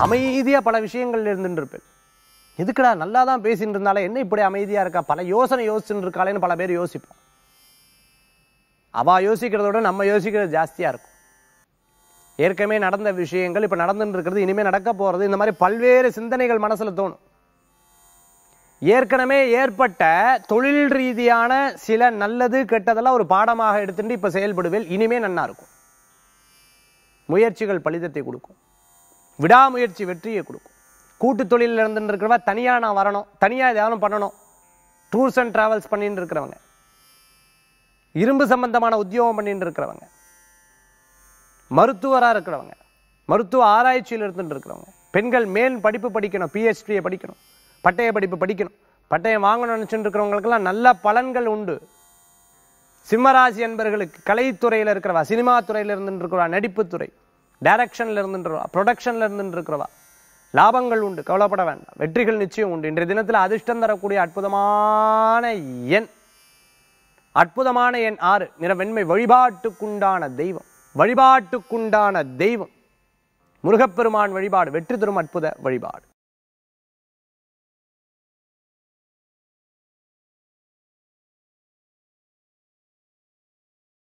அமைதியாக பல விஷயங்கள் இருந்துட்டு இருப்பேன் எதுக்குடா நல்லா தான் பேசிட்டு இருந்தாலே என்ன இப்படி அமைதியாக இருக்கா பல யோசனை யோசிச்சுட்டு இருக்காளேன்னு பல பேர் யோசிப்போம் அவ யோசிக்கிறத விட நம்ம யோசிக்கிறது ஜாஸ்தியாக இருக்கும் ஏற்கனவே நடந்த விஷயங்கள் இப்போ நடந்துட்டு இருக்கிறது இனிமேல் நடக்க போகிறது இந்த மாதிரி பல்வேறு சிந்தனைகள் மனசில் தோணும் ஏற்கனவே ஏற்பட்ட தொழில் ரீதியான சில நல்லது கெட்டதெல்லாம் ஒரு பாடமாக எடுத்துட்டு இப்போ செயல்படுவேல் இனிமே நன்னா இருக்கும் முயற்சிகள் பலிதத்தை கொடுக்கும் விடாமுயற்சி வெற்றியை கொடுக்கும் கூட்டு தொழிலில் இருந்துட்டு இருக்கிறவ தனியாக நான் வரணும் தனியாக எதாவது பண்ணணும் டூர்ஸ் அண்ட் டிராவல்ஸ் பண்ணிட்டு இருக்கிறவங்க இரும்பு சம்பந்தமான உத்தியோகம் பண்ணிட்டு இருக்கிறவங்க மருத்துவராக இருக்கிறவங்க மருத்துவ ஆராய்ச்சியில் இருந்துட்டு இருக்கிறவங்க பெண்கள் மேல் படிப்பு படிக்கணும் பிஹெச்டியை படிக்கணும் பட்டய படிப்பு படிக்கணும் பட்டயம் வாங்கணும்னு நினச்சிட்டு இருக்கிறவங்களுக்கெல்லாம் நல்ல பலன்கள் உண்டு சிம்மராசி என்பர்களுக்கு கலைத்துறையில் இருக்கிறவா சினிமா துறையில் இருந்துட்டு இருக்கிறவா நடிப்புத்துறை டைரக்ஷன்ல இருந்துருவா ப்ரொடக்ஷன்ல இருந்துட்டு இருக்கிறவா லாபங்கள் உண்டு கவலைப்பட வேண்டாம் வெற்றிகள் நிச்சயம் உண்டு இன்றைய தினத்தில் அதிர்ஷ்டம் தரக்கூடிய அற்புதமான எண் அற்புதமான எண் ஆறு நிற வெண்மை வழிபாட்டுக்குண்டான தெய்வம் வழிபாட்டுக்குண்டான தெய்வம் முருகப்பெருமான் வழிபாடு வெற்றி தரும் அற்புத வழிபாடு